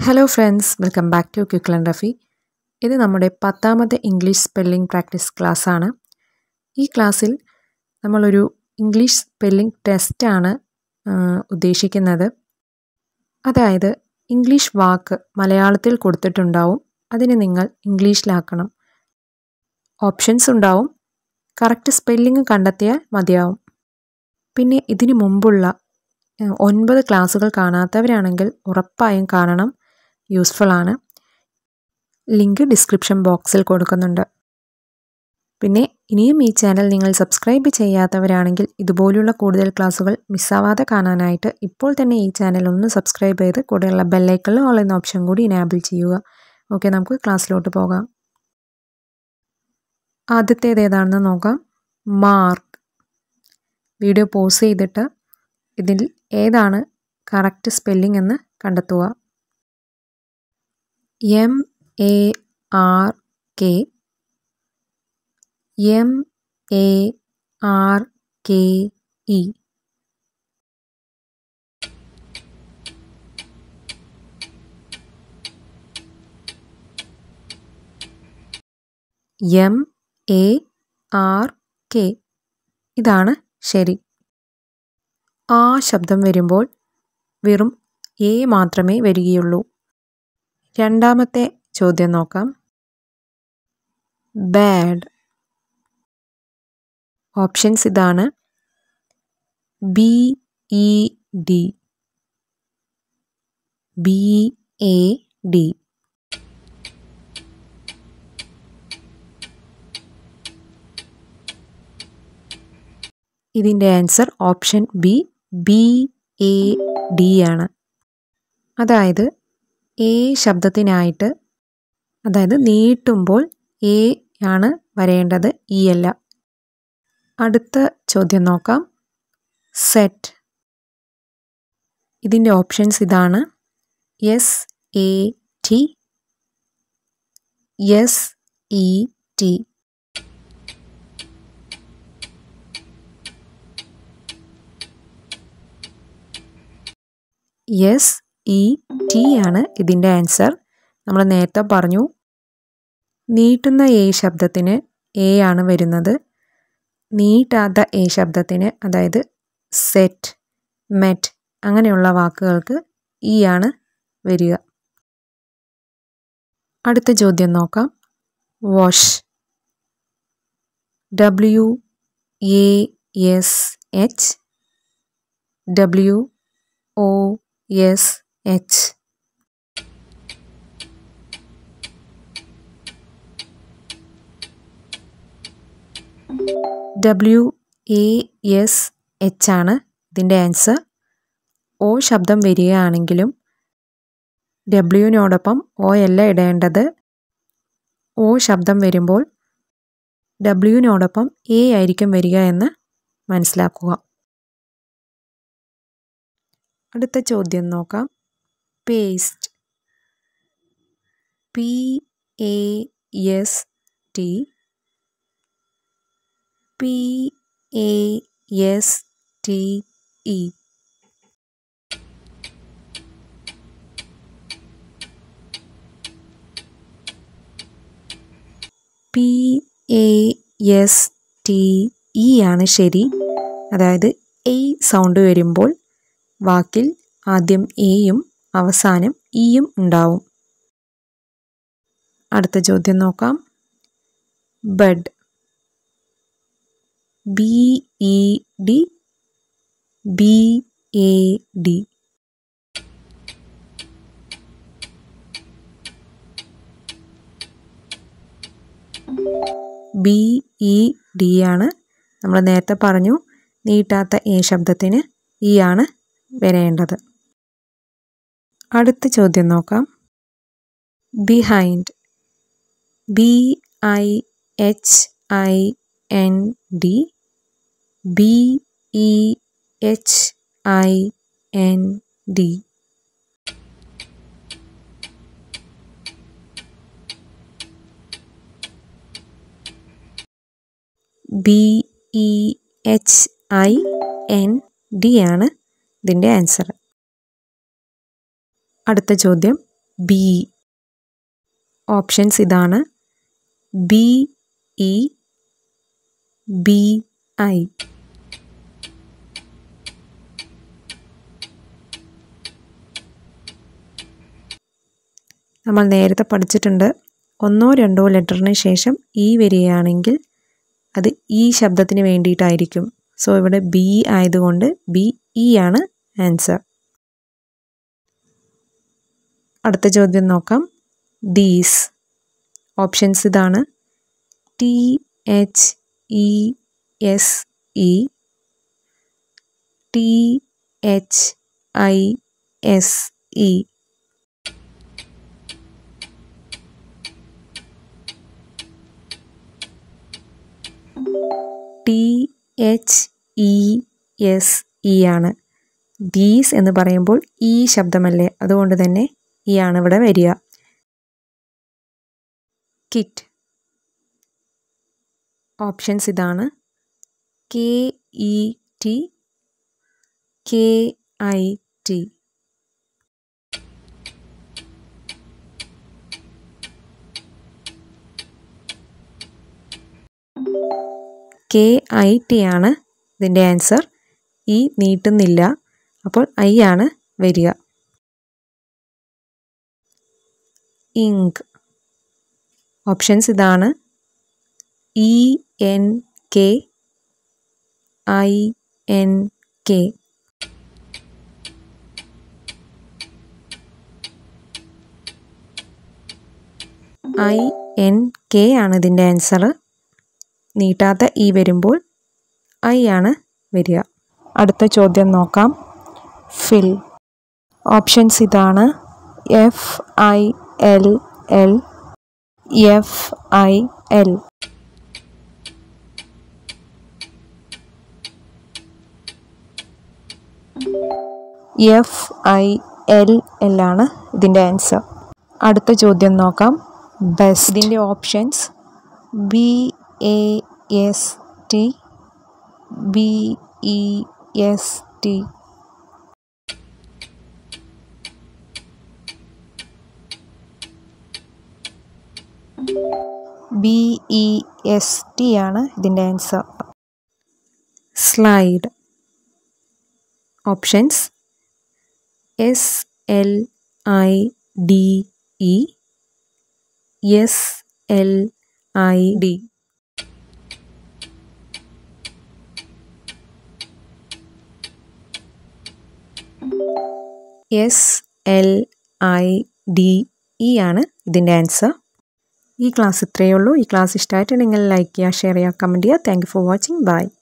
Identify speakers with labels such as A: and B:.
A: hello friends welcome back to ക്യുക്ലൻ റഫി ഇത് നമ്മുടെ പത്താമത്തെ ഇംഗ്ലീഷ് സ്പെല്ലിംഗ് പ്രാക്ടീസ് ക്ലാസ്സാണ് ഈ ക്ലാസ്സിൽ നമ്മളൊരു ഇംഗ്ലീഷ് സ്പെല്ലിംഗ് ടെസ്റ്റാണ് ഉദ്ദേശിക്കുന്നത് അതായത് ഇംഗ്ലീഷ് വാക്ക് മലയാളത്തിൽ കൊടുത്തിട്ടുണ്ടാവും അതിനെ നിങ്ങൾ ഇംഗ്ലീഷിലാക്കണം ഓപ്ഷൻസ് ഉണ്ടാവും കറക്റ്റ് സ്പെല്ലിംഗ് കണ്ടെത്തിയാൽ മതിയാവും പിന്നെ ഇതിനു മുമ്പുള്ള ഏഹ്, ഒൻപത് ക്ലാസ്സുകൾ കാണാത്തവരാണെങ്കിൽ ഉറപ്പായും കാണണം യൂസ്ഫുൾ ആണ് ലിങ്ക് ഡിസ്ക്രിപ്ഷൻ ബോക്സിൽ കൊടുക്കുന്നുണ്ട് പിന്നെ ഇനിയും ഈ ചാനൽ നിങ്ങൾ സബ്സ്ക്രൈബ് ചെയ്യാത്തവരാണെങ്കിൽ ഇതുപോലുള്ള കൂടുതൽ ക്ലാസ്സുകൾ മിസ്സാവാതെ കാണാനായിട്ട് ഇപ്പോൾ തന്നെ ഈ ചാനൽ ഒന്ന് സബ്സ്ക്രൈബ് ചെയ്ത് കൂടെയുള്ള ബെല്ലൈക്കണിൽ ഓൾ എന്ന ഓപ്ഷൻ കൂടി ഇനാബിൾ ചെയ്യുക ഓക്കെ നമുക്ക് ക്ലാസ്സിലോട്ട് പോകാം ആദ്യത്തേത് ഏതാണെന്ന് നോക്കാം മാർക്ക് വീഡിയോ പോസ് ചെയ്തിട്ട് ഇതിൽ ഏതാണ് കറക്റ്റ് സ്പെല്ലിംഗ് എന്ന് കണ്ടെത്തുക M A R K M A R K E M A R K ഇതാണ് ശരി ആ ശബ്ദം വരുമ്പോൾ വെറും എ മാത്രമേ വരികയുള്ളൂ രണ്ടാമത്തെ ചോദ്യം നോക്കാം ബാഡ് ഓപ്ഷൻസ് ഇതാണ് B E D B A D ഇതിൻ്റെ answer option B B A D ആണ് അതായത് എ ശബ്ദത്തിനായിട്ട് അതായത് നീട്ടുമ്പോൾ എ ആണ് വരേണ്ടത് ഇ അല്ല അടുത്ത ചോദ്യം നോക്കാം സെറ്റ് ഇതിൻ്റെ ഓപ്ഷൻസ് ഇതാണ് S A T S E T S E T ആണ് ഇതിൻ്റെ ആൻസർ നമ്മൾ നേരത്തെ പറഞ്ഞു നീട്ടുന്ന എ ശബ്ദത്തിന് എ ആണ് വരുന്നത് നീട്ടാത്ത എ ശബ്ദത്തിന് അതായത് സെറ്റ് മെറ്റ് അങ്ങനെയുള്ള വാക്കുകൾക്ക് ഇ ആണ് വരിക അടുത്ത ചോദ്യം നോക്കാം wash W A S H W O S H W A S H ആണ് ഇതിൻ്റെ ആൻസർ ഒ ശബ്ദം വരികയാണെങ്കിലും ഡബ്ല്യുവിനോടൊപ്പം ഒ അല്ല ഇടേണ്ടത് ഒ ശബ്ദം വരുമ്പോൾ ഡബ്ല്യുവിനോടൊപ്പം എ ആയിരിക്കും വരിക എന്ന് മനസ്സിലാക്കുക അടുത്ത ചോദ്യം നോക്കാം paste P A S T P A S T E P A S T E ആണ് ശരി അതായത് എ സൗണ്ട് വരുമ്പോൾ വാക്കിൽ ആദ്യം എയും അവസാനം ഇയും ഉണ്ടാവും അടുത്ത ചോദ്യം നോക്കാം bud B E D B A D B E D ആണ് നമ്മൾ നേരത്തെ പറഞ്ഞു നീട്ടാത്ത എ ശബ്ദത്തിന് ഇ ആണ് വരേണ്ടത് അടുത്ത ചോദ്യം നോക്കാം behind B I H I N D B E H I N D B E H I N D ആണ് ഇതിൻ്റെ ആൻസർ അടുത്ത ചോദ്യം ബി ഓപ്ഷൻസ് ഇതാണ് ബി ഇ ബി ഐ നമ്മൾ നേരത്തെ പഠിച്ചിട്ടുണ്ട് ഒന്നോ രണ്ടോ ലെറ്ററിന് ശേഷം ഇ വരികയാണെങ്കിൽ അത് ഈ ശബ്ദത്തിന് വേണ്ടിയിട്ടായിരിക്കും സോ ഇവിടെ ബി ആയതുകൊണ്ട് ബി ഇ ആണ് ആൻസർ അടുത്ത ചോദ്യം നോക്കാം ദീസ് ഓപ്ഷൻസ് ഇതാണ് T H E S E T H I S E T H E S E ആണ് ദീസ് എന്ന് പറയുമ്പോൾ ഈ ശബ്ദമല്ലേ അതുകൊണ്ട് തന്നെ ഈ ആണ് ഇവിടെ വരിക കിറ്റ് ഓപ്ഷൻസ് ഇതാണ് K E T K I T K I T ആണ് ഇതിൻ്റെ ആൻസർ ഈ നീട്ടുന്നില്ല അപ്പോൾ ഐ ആണ് വരിക ഇങ്ക് ഓപ്ഷൻസ് ഇതാണ് E N K I N K I N K ആണ് ഇതിൻ്റെ ആൻസർ നീട്ടാത്ത ഇ വരുമ്പോൾ ഐ ആണ് വരിക അടുത്ത ചോദ്യം നോക്കാം ഫിൽ ഓപ്ഷൻസ് ഇതാണ് F I L L F I L F I L L ആണ് ഇതിൻ്റെ ആൻസർ അടുത്ത ചോദ്യം നോക്കാം ബസ് ഇതിൻ്റെ options B A S T B E S T B E S T ആണ് ഇതിൻ്റെ answer slide options S L I D E S L I D S L I D E ആണ് ഇതിൻ്റെ answer ഈ class ഇത്രയേ ഉള്ളൂ ഈ class ഇഷ്ടമായിട്ട് നിങ്ങൾ ലൈക്ക് ചെയ്യുക ഷെയർ ചെയ്യുക കമൻറ്റ് ചെയ്യുക thank you for watching by